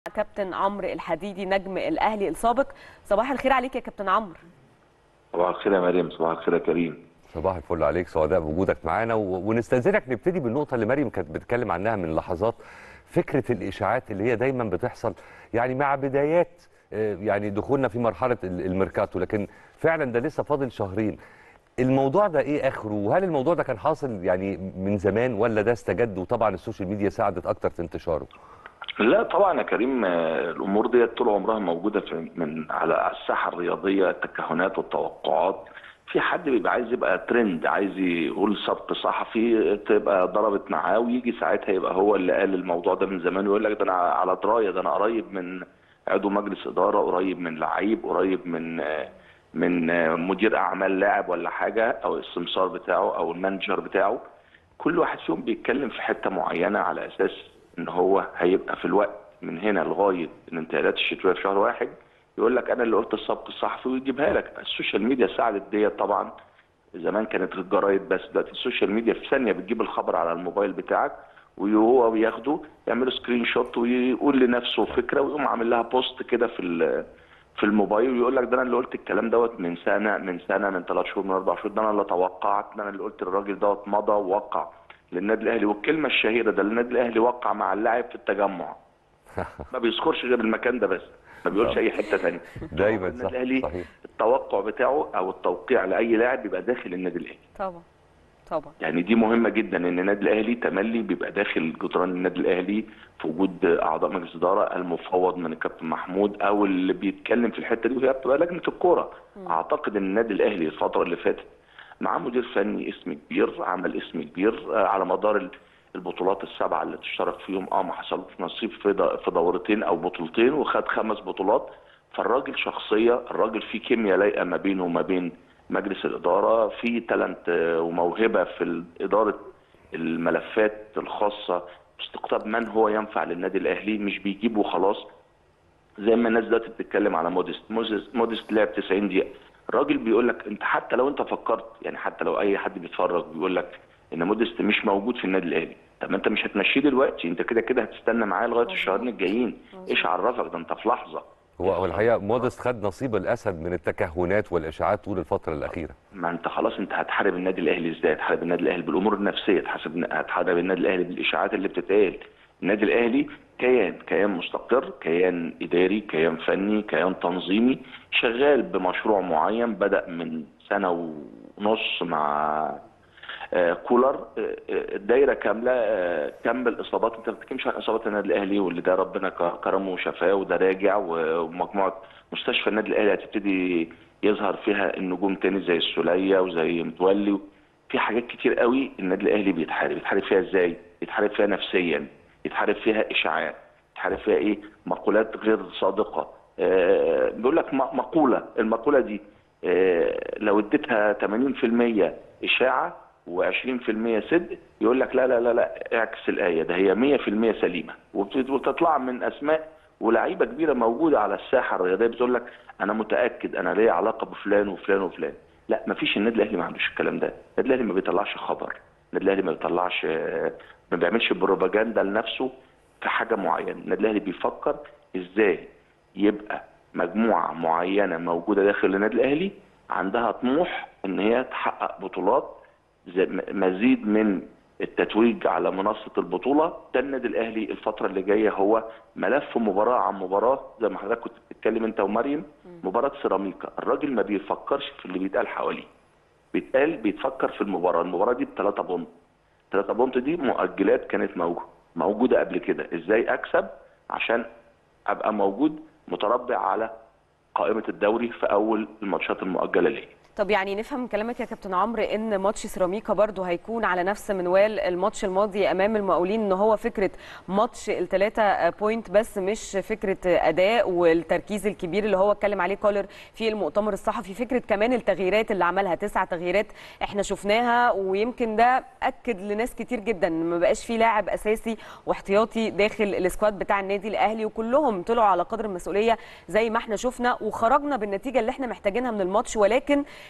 كابتن عمرو الحديدي نجم الاهلي السابق صباح الخير عليك يا كابتن عمرو صباح الخير يا مريم صباح الخير يا كريم صباح الفل عليك سعداء بوجودك معانا و... ونستاذنك نبتدي بالنقطه اللي مريم كانت بتتكلم عنها من لحظات فكره الاشاعات اللي هي دايما بتحصل يعني مع بدايات آه، يعني دخولنا في مرحله ال- الميركاتو لكن فعلا ده لسه فاضل شهرين الموضوع ده ايه اخره وهل الموضوع ده كان حاصل يعني من زمان ولا ده استجد وطبعا السوشيال ميديا ساعدت اكتر في انتشاره لا طبعا يا كريم آه، الامور دي طول عمرها موجوده في من على الساحه الرياضيه التكهنات والتوقعات في حد بيبقى عايز يبقى ترند عايز يقول سبق صحفي تبقى ضربت معاه ويجي ساعتها يبقى هو اللي قال الموضوع ده من زمان ويقول لك ده انا على درايه ده انا قريب من عضو مجلس اداره قريب من لعيب قريب من آه، من آه، مدير اعمال لاعب ولا حاجه او السمسار بتاعه او المانجر بتاعه كل واحد فيهم بيتكلم في حته معينه على اساس ان هو هيبقى في الوقت من هنا لغايه الانتقالات الشتويه في شهر واحد يقول لك انا اللي قلت السبق الصحفي ويجيبها لك السوشيال ميديا ساعدت ديت طبعا زمان كانت الجرايد بس دلوقتي السوشيال ميديا في ثانيه بتجيب الخبر على الموبايل بتاعك وهو بياخده يعمل سكرين شوت ويقول لنفسه فكره ويقوم عامل لها بوست كده في ال- في الموبايل ويقول لك ده انا اللي قلت الكلام دوت من سنه من سنه من ثلاث شهور من اربع شهور ده انا اللي توقعت ده انا اللي قلت الراجل دوت مضى ووقع للنادي الاهلي والكلمه الشهيره ده النادي الاهلي وقع مع اللاعب في التجمع ما بيذكرش غير المكان ده بس ما بيقولش اي حته ثانيه دايما النادي صح الاهلي صحيح التوقع بتاعه او التوقيع لاي لاعب بيبقى داخل النادي الاهلي طبعا طبعا يعني دي مهمه جدا ان النادي الاهلي تملي بيبقى داخل جدران النادي الاهلي في وجود اعضاء مجلس اداره المفوض من الكابتن محمود او اللي بيتكلم في الحته دي وهي بتبقى لجنه الكوره اعتقد ان النادي الاهلي الفتره اللي فاتت مع مدير فني اسم كبير عمل اسم كبير آه، على مدار ال- البطولات السبعه اللي تشترك فيهم اه ما حصلوش نصيب في د- في دورتين او بطولتين وخد خمس بطولات فالراجل شخصيه الراجل فيه كيمياء لايقه ما بينه وما بين مجلس الاداره في تالنت آه، وموهبه في اداره الملفات الخاصه باستقطاب من هو ينفع للنادي الاهلي مش بيجيب وخلاص زي ما الناس دلوقتي بتتكلم على موديست موديست, موديست لعب 90 دقيقه الراجل بيقول لك انت حتى لو انت فكرت يعني حتى لو اي حد بيتفرج بيقول لك ان موديست مش موجود في النادي الاهلي طب ما انت مش هتمشيه دلوقتي انت كده كده هتستنى معاه لغايه الشهرين الجايين ايش عرفك ده انت في لحظه هو هو الحقيقه مودست خد نصيب الاسد من التكهنات والاشاعات طول الفتره الاخيره ما انت خلاص انت هتحارب النادي الاهلي ازاي؟ هتحارب النادي الاهلي بالامور النفسيه، هتحاسب هتحارب النادي الاهلي بالاشاعات اللي بتتقال. النادي الاهلي كيان، كيان مستقر، كيان اداري، كيان فني، كيان تنظيمي، شغال بمشروع معين بدا من سنه ونص مع آه، كولر آه، آه، الدايره كامله آه، كم الاصابات انت ما بتتكلمش عن اصابات النادي الاهلي واللي ده ربنا ك- كرمه وشفاه وده راجع ومجموعه مستشفى النادي الاهلي هتبتدي يظهر فيها النجوم تاني زي السوليه وزي متولي في حاجات كتير قوي النادي الاهلي بيتحارب بيتحارب فيها ازاي؟ بيتحارب فيها نفسيا يتحارب فيها اشاعات يتحارب فيها ايه؟ مقولات غير صادقه آه، بيقول لك م- مقوله المقوله دي آه، لو اديتها 80% اشاعه و20% صدق يقول لك لا لا لا لا اعكس الايه ده هي 100% سليمه وبت- وتطلع من اسماء ولاعيبه كبيره موجوده على الساحه الرياضيه بتقول لك انا متاكد انا ليا علاقه بفلان وفلان وفلان لا ما فيش النادي الاهلي ما عندوش الكلام ده النادي الاهلي ما بيطلعش خبر النادي الاهلي ما بيطلعش آه، ما بيعملش بروباجندا لنفسه في حاجه معينه النادي الاهلي بيفكر ازاي يبقى مجموعه معينه موجوده داخل النادي الاهلي عندها طموح ان هي تحقق بطولات زي م- مزيد من التتويج على منصه البطوله ده النادي الاهلي الفتره اللي جايه هو ملف مباراه عن مباراه زي ما حضرتك كنت بتتكلم انت ومريم مباراه سيراميكا الراجل ما بيفكرش في اللي بيتقال حواليه بيتقال بيتفكر في المباراه المباراه دي بثلاثه بونت ثلاثة بونت دي مؤجلات كانت موجودة موجودة قبل كده ازاي اكسب عشان ابقى موجود متربع على قائمة الدوري في اول الماتشات المؤجلة ليه طب يعني نفهم من كلامك يا كابتن عمرو ان ماتش سيراميكا برضو هيكون على نفس منوال الماتش الماضي امام المقاولين ان هو فكره ماتش الثلاثه بوينت بس مش فكره اداء والتركيز الكبير اللي هو اتكلم عليه كولر في المؤتمر الصحفي فكره كمان التغييرات اللي عملها تسع تغييرات احنا شفناها ويمكن ده اكد لناس كتير جدا ان ما بقاش في لاعب اساسي واحتياطي داخل السكواد بتاع النادي الاهلي وكلهم طلعوا على قدر المسؤوليه زي ما احنا شفنا وخرجنا بالنتيجه اللي احنا محتاجينها من الماتش ولكن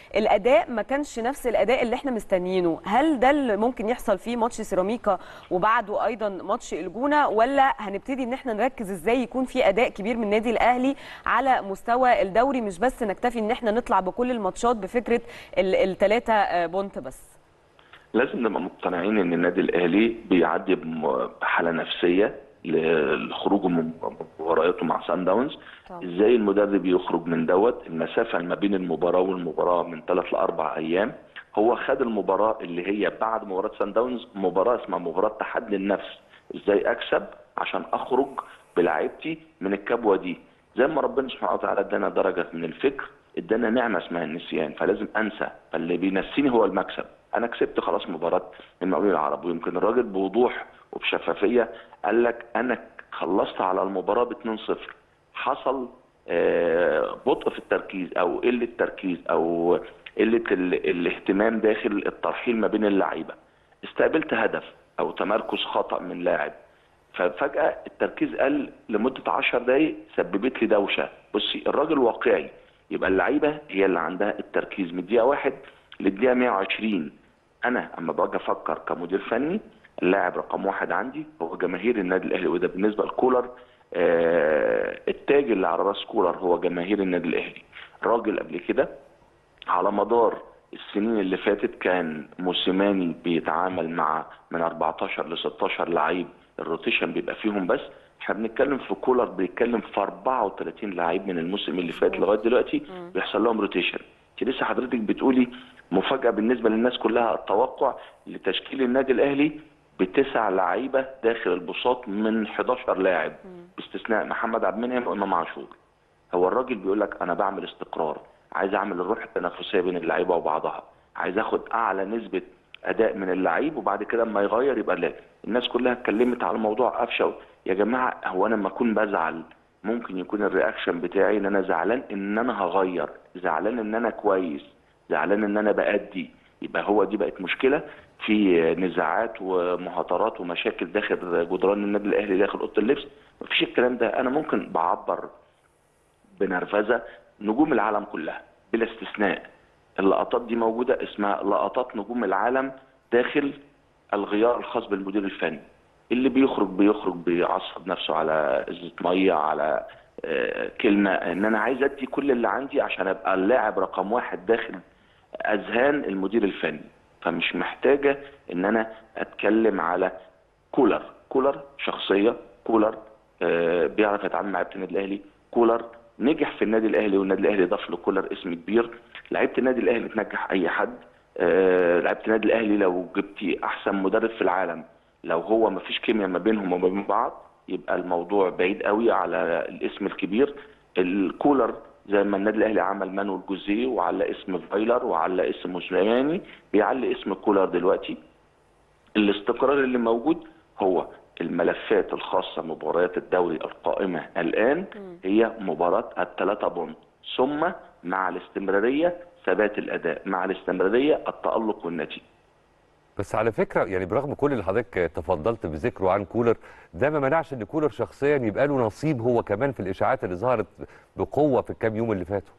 الاداء ما كانش نفس الاداء اللي احنا مستنيينه هل ده اللي ممكن يحصل فيه ماتش سيراميكا وبعده ايضا ماتش الجونه ولا هنبتدي ان احنا نركز ازاي يكون في اداء كبير من النادي الاهلي على مستوى الدوري مش بس نكتفي ان احنا نطلع بكل الماتشات بفكره الثلاثه بونت بس لازم نبقى مقتنعين ان النادي الاهلي بيعدي بم- بحاله نفسيه لخروجه من مبارياته مع سان داونز طبعا. ازاي المدرب يخرج من دوت المسافه ما بين المباراه والمباراه من ثلاث لاربع ايام هو خد المباراه اللي هي بعد مباراه سان داونز مباراه اسمها مباراه تحدي النفس ازاي اكسب عشان اخرج بلعيبتي من الكبوه دي زي ما ربنا سبحانه وتعالى ادانا درجه من الفكر ادانا نعمه اسمها النسيان فلازم انسى فاللي بينسيني هو المكسب انا كسبت خلاص مباراه المقاولين العرب ويمكن الراجل بوضوح وبشفافيه قال لك انا خلصت على المباراه ب 2-0 حصل آه، بطء في التركيز او قله تركيز او قله ال- الاهتمام داخل الترحيل ما بين اللعيبه استقبلت هدف او تمركز خطا من لاعب ففجاه التركيز قل لمده 10 دقائق سببت لي دوشه بصي الراجل واقعي يبقى اللعيبه هي اللي عندها التركيز من الدقيقه 1 للدقيقه 120 انا اما باجي افكر كمدير فني اللاعب رقم واحد عندي هو جماهير النادي الاهلي وده بالنسبه لكولر آه التاج اللي على راس كولر هو جماهير النادي الاهلي راجل قبل كده على مدار السنين اللي فاتت كان موسيماني بيتعامل مع من 14 ل 16 لعيب الروتيشن بيبقى فيهم بس احنا بنتكلم في كولر بيتكلم في 34 لعيب من الموسم اللي فات لغايه دلوقتي بيحصل لهم روتيشن انت لسه حضرتك بتقولي مفاجاه بالنسبه للناس كلها التوقع لتشكيل النادي الاهلي بتسع لعيبه داخل البساط من 11 لاعب باستثناء محمد عبد المنعم وامام عاشور هو الراجل بيقول لك انا بعمل استقرار عايز اعمل الروح التنافسيه بين اللعيبه وبعضها عايز اخد اعلى نسبه اداء من اللعيب وبعد كده اما يغير يبقى لا الناس كلها اتكلمت على موضوع قفشه يا جماعه هو انا لما اكون بزعل ممكن يكون الرياكشن بتاعي ان انا زعلان ان انا هغير زعلان ان انا كويس زعلان ان انا بأدي يبقى هو دي بقت مشكله في نزاعات ومهاترات ومشاكل داخل جدران النادي الاهلي داخل اوضه اللبس مفيش الكلام ده انا ممكن بعبر بنرفزه نجوم العالم كلها بلا استثناء اللقطات دي موجوده اسمها لقطات نجوم العالم داخل الغيار الخاص بالمدير الفني اللي بيخرج بيخرج بيعصب نفسه على ازازه ميه على آه، كلمه ان انا عايز ادي كل اللي عندي عشان ابقى اللاعب رقم واحد داخل اذهان المدير الفني فمش محتاجه ان انا اتكلم على كولر كولر شخصيه كولر آه، بيعرف يتعامل مع لعيبه النادي الاهلي كولر نجح في النادي الاهلي والنادي الاهلي ضاف لكولر اسم كبير لعيبه النادي الاهلي تنجح اي حد آه، لعيبه النادي الاهلي لو جبتي احسن مدرب في العالم لو هو ما فيش كيمياء ما بينهم وما بين بعض يبقى الموضوع بعيد قوي على الاسم الكبير الكولر زي ما النادي الاهلي عمل مانويل جوزيه وعلى اسم فايلر وعلى اسم موسيماني بيعلي اسم كولر دلوقتي الاستقرار اللي موجود هو الملفات الخاصة بمباريات الدوري القائمة الآن هي مباراة الثلاثة بونت ثم مع الاستمرارية ثبات الأداء مع الاستمرارية التألق والنتيجة بس على فكره يعني برغم كل اللي حضرتك تفضلت بذكره عن كولر ده ما منعش ان كولر شخصيا يبقى له نصيب هو كمان في الاشاعات اللي ظهرت بقوه في الكام يوم اللي فاتوا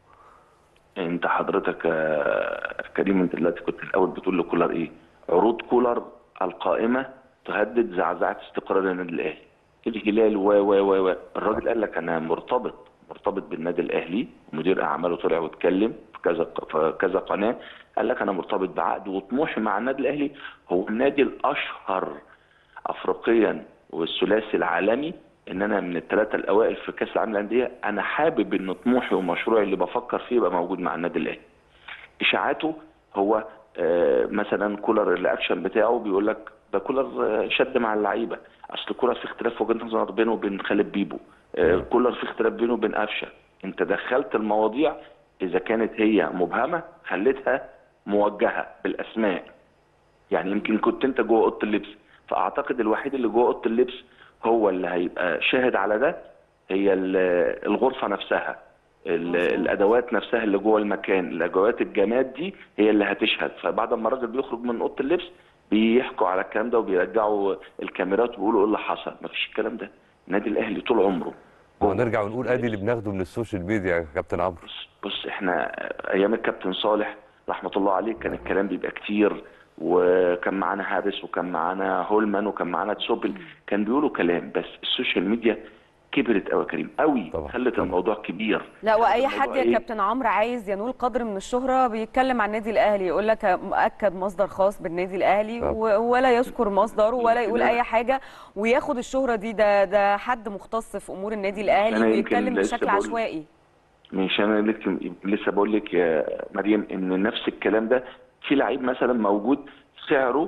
انت حضرتك يا كريم انت دلوقتي كنت الاول بتقول لكولر ايه عروض كولر القائمه تهدد زعزعه استقرار النادي الاهلي الهلال و و و و الراجل قال لك انا مرتبط مرتبط بالنادي الاهلي مدير اعماله طلع واتكلم في كذا في كذا قناه قال لك انا مرتبط بعقد وطموحي مع النادي الاهلي هو النادي الاشهر افريقيا والثلاثي العالمي ان انا من الثلاثه الاوائل في كاس العالم للانديه انا حابب ان طموحي ومشروعي اللي بفكر فيه يبقى موجود مع النادي الاهلي اشاعاته هو آه، مثلا كولر الرياكشن بتاعه بيقول لك ده كولر آه، شد مع اللعيبه اصل كولر في اختلاف في وجهه نظر بينه وبين خالد بيبو آه، كولر في اختلاف بينه وبين قفشه انت دخلت المواضيع اذا كانت هي مبهمه خليتها موجهه بالاسماء يعني يمكن كنت انت جوه اوضه اللبس فاعتقد الوحيد اللي جوه اوضه اللبس هو اللي هيبقى شاهد على ده هي ال- الغرفه نفسها ال- الادوات نفسها اللي جوه المكان الادوات الجماد دي هي اللي هتشهد فبعد ما الراجل بيخرج من اوضه اللبس بيحكوا على الكلام ده وبيرجعوا الكاميرات وبيقولوا ايه اللي حصل مفيش الكلام ده النادي الاهلي طول عمره ونرجع ونقول ادي اللي بناخده من السوشيال ميديا يا كابتن عمرو بص بص احنا ايام الكابتن صالح رحمه الله عليه كان الكلام بيبقى كتير وكان معانا هارس وكان معانا هولمان وكان معانا تسوبل كان بيقولوا كلام بس السوشيال ميديا كبرت قوي يا كريم قوي طبعا. خلت الموضوع كبير لا واي خلت حد الموضوع يا إيه؟ كابتن عمرو عايز ينول قدر من الشهره بيتكلم عن النادي الاهلي يقول لك مؤكد مصدر خاص بالنادي الاهلي طب. و- ولا يذكر مصدره ولا يقول يمكن اي حاجه وياخد الشهره دي ده ده حد مختص في امور النادي الاهلي أنا يمكن ويتكلم لسه بشكل بقول- عشوائي مش انا لك لسه بقول لك يا مريم ان نفس الكلام ده في لعيب مثلا موجود سعره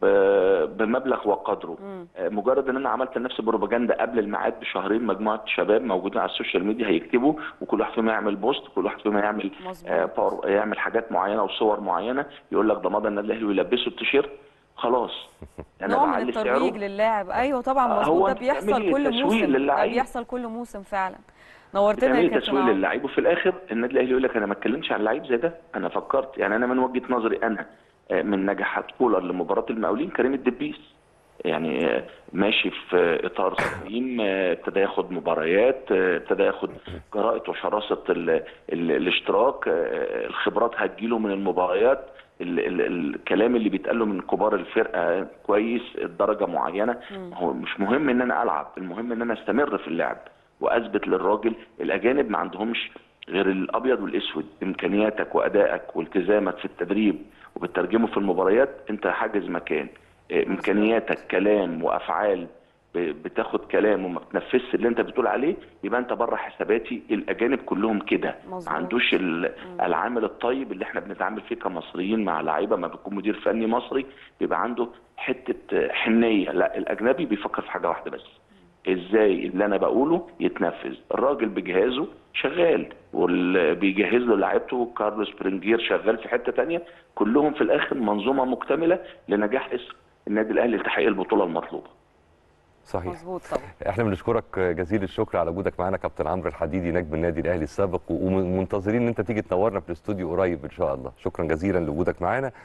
ب- بمبلغ وقدره آه، مجرد ان انا عملت لنفسي بروباجندا قبل الميعاد بشهرين مجموعه شباب موجودين على السوشيال ميديا هيكتبوا وكل واحد فيهم يعمل بوست كل واحد فيهم يعمل مظبوط. آه، باور يعمل حاجات معينه وصور معينه يقول لك ده مضى النادي الاهلي ويلبسه التيشيرت خلاص انا نوع من بعلي الترويج سعره للاعب ايوه طبعا آه، مظبوط هو ده أنت بيحصل بتعملي كل تسويق موسم ده للعيب. بيحصل كل موسم فعلا نورتنا يا بتعملي كابتن تسويق عمرو للعيب وفي الاخر النادي الاهلي يقول لك انا ما اتكلمش عن لعيب زي ده انا فكرت يعني انا من وجهه نظري انا آه، من نجاحات كولر لمباراه المقاولين كريم الدبيس يعني آه، ماشي في اطار سليم آه، ابتدى ياخد مباريات آه، ابتدى ياخد جرأة وشراسه ال ال الاشتراك آه، الخبرات هتجيله من المباريات ال ال الكلام اللي بيتقال له من كبار الفرقه كويس الدرجه معينه هو مش مهم ان انا العب المهم ان انا استمر في اللعب واثبت للراجل الاجانب ما عندهمش غير الابيض والاسود امكانياتك وادائك والتزامك في التدريب وبتترجمه في المباريات انت حاجز مكان إيه، امكانياتك كلام وافعال ب- بتاخد كلام وما بتنفذش اللي انت بتقول عليه يبقى انت بره حساباتي الاجانب كلهم كده مظبوط. ما عندوش ال- العامل الطيب اللي احنا بنتعامل فيه كمصريين مع لعيبه ما بيكون مدير فني مصري بيبقى عنده حته حنيه لا الاجنبي بيفكر في حاجه واحده بس ازاي اللي انا بقوله يتنفذ الراجل بجهازه شغال واللي بيجهز له لعيبته كارلوس برينجير شغال في حته تانية كلهم في الاخر منظومه مكتمله لنجاح اسم النادي الاهلي لتحقيق البطوله المطلوبه صحيح مظبوط طبعا احنا بنشكرك جزيل الشكر على وجودك معانا كابتن عمرو الحديدي نجم النادي الاهلي السابق ومنتظرين ان انت تيجي تنورنا في الاستوديو قريب ان شاء الله شكرا جزيلا لوجودك معانا